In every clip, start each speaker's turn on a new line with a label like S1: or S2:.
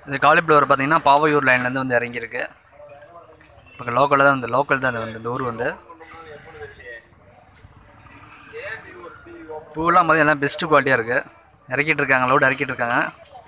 S1: இது காலிஃப்ளவர் பார்த்தீங்கன்னா பாவையூர் லைன்லேருந்து வந்து இறங்கியிருக்கு இப்போ லோக்கலில் தான் இந்த லோக்கல் தான் இது வந்து இந்த ஊர் வந்து பூவெல்லாம் பார்த்தீங்கன்னா எல்லாம் பெஸ்ட்டு குவாலிட்டியாக இருக்குது இறக்கிட்டு இருக்காங்க லோடு இறக்கிட்டு இருக்காங்க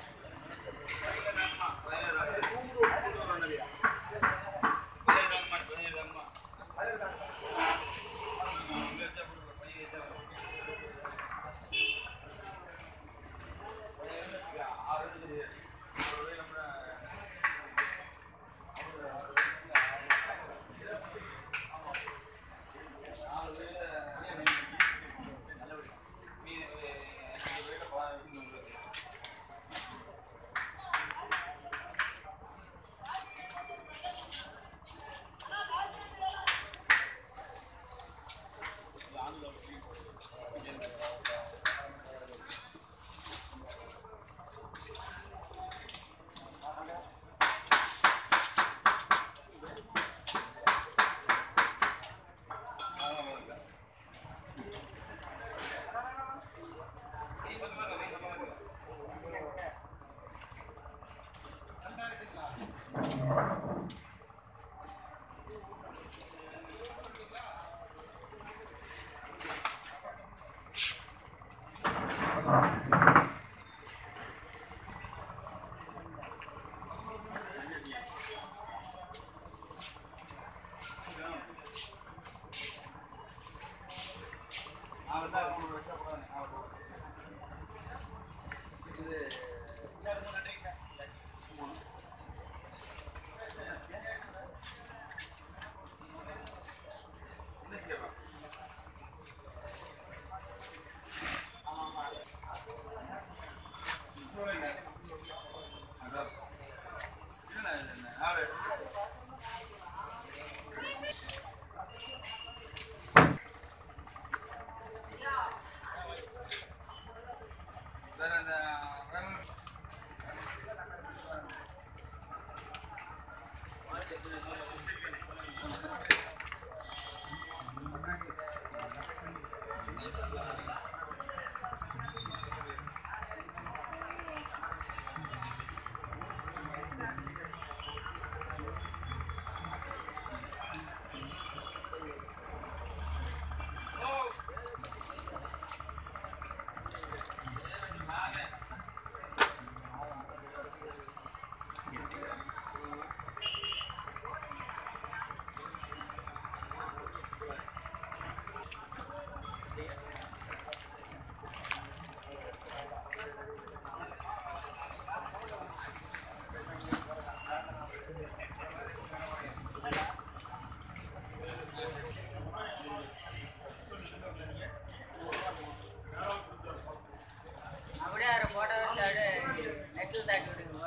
S2: அப்படியே அவரை போட்டோ எடுத்து அப்படியே நெட்டில் தாக்கி விடுங்க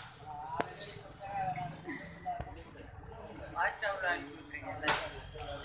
S2: வாட்ஸ்அப்பில் அனுப்பி விட்ருங்க எல்லாத்தையும்.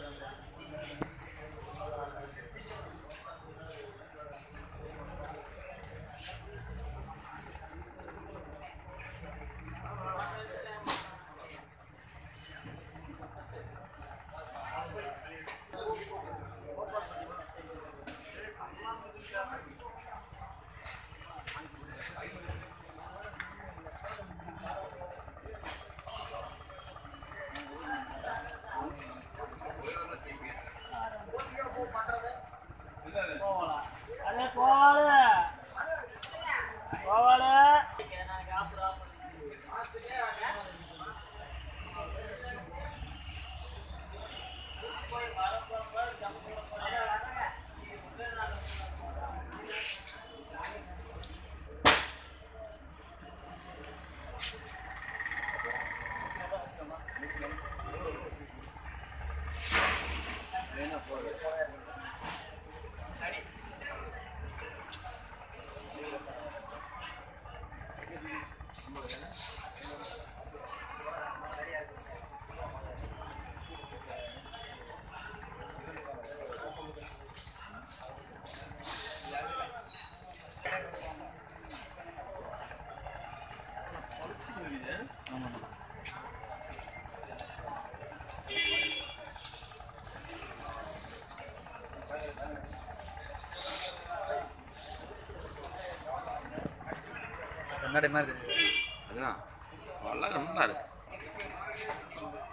S2: போகலாம் அதே போவாது போவாது
S1: கண்ணாடி மாதிரி தெரியுது
S3: அதுதான் அழகா நல்லா இருக்கு